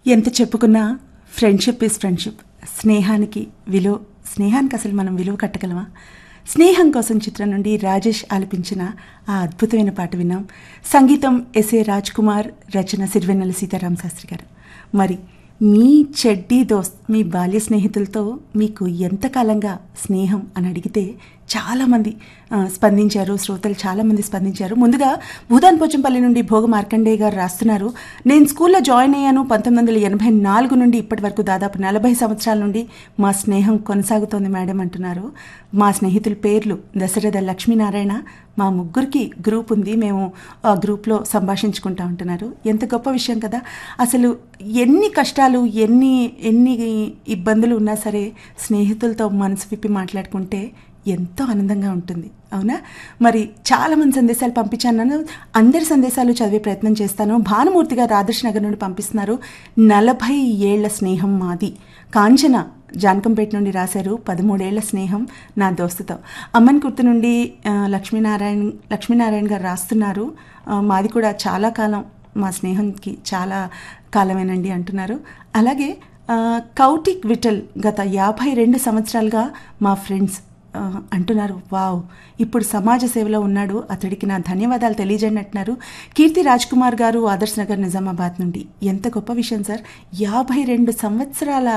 ఎంత చెప్పుకున్నా friendship is friendship స్నేహానికి విలువ స్నేహానికి అసలు మనం విలువ కట్టగలమా స్నేహం కోసం చిత్రం నుండి రాజేష్ ఆలపించిన ఆ అద్భుతమైన పాట విన్నాం సంగీతం ఎస్ఏ రాజ్ కుమార్ రచన సిరివెన్నెల సీతారామ శాస్త్రి గారు మరి మీ చెడ్డీ దోస్త్ మీ బాల్య స్నేహితులతో మీకు ఎంతకాలంగా స్నేహం అని అడిగితే చాలామంది ఆ, స్పందించారు శ్రోతలు చాలామంది స్పందించారు ముందుగా భూదాన్ పోచంపల్లి నుండి భోగ మార్కండేయ గారు రాస్తున్నారు నేను స్కూల్లో జాయిన్ అయ్యాను పంతొమ్మిది వందల ఎనభై నాలుగు నుండి ఇప్పటి వరకు దాదాపు నలభై సంవత్సరాల నుండి మా స్నేహం కొనసాగుతోంది మేడం అంటున్నారు మా స్నేహితుల పేర్లు దశరథ లక్ష్మీనారాయణ మా ముగ్గురికి గ్రూప్ ఉంది మేము ఆ గ్రూప్లో సంభాషించుకుంటా ఉంటున్నారు ఎంత గొప్ప విషయం కదా అసలు ఎన్ని కష్టాలు ఎన్ని ఎన్ని ఇబ్బందులు ఉన్నా సరే స్నేహితులతో మనసు విప్పి మాట్లాడుకుంటే ఎంతో ఆనందంగా ఉంటుంది అవునా మరి చాలామంది సందేశాలు పంపించాను అందరి సందేశాలు చదివే ప్రయత్నం చేస్తాను భానుమూర్తి గారు ఆదర్శ్ నగర్ నుండి పంపిస్తున్నారు నలభై ఏళ్ల స్నేహం మాది కాంచన జానకంపేట నుండి రాశారు పదమూడేళ్ల స్నేహం నా దోస్తుతో అమ్మన్ కుర్తు నుండి ఆ, లక్ష్మీనారాయణ లక్ష్మీనారాయణ గారు రాస్తున్నారు ఆ, మాది కూడా చాలా కాలం మా స్నేహంకి చాలా కాలమేనండి అంటున్నారు అలాగే ఆ, కౌటిక్ విఠల్ గత యాభై రెండు సంవత్సరాలుగా మా ఫ్రెండ్స్ ఆ, అంటున్నారు వావ్ ఇప్పుడు సమాజ సేవలో ఉన్నాడు అతడికి నా ధన్యవాదాలు తెలియజేయండి అంటున్నారు కీర్తి రాజ్ కుమార్ గారు ఆదర్శ్ నగర్ నిజామాబాద్ నుండి ఎంత గొప్ప విషయం సార్ యాభై రెండు సంవత్సరాల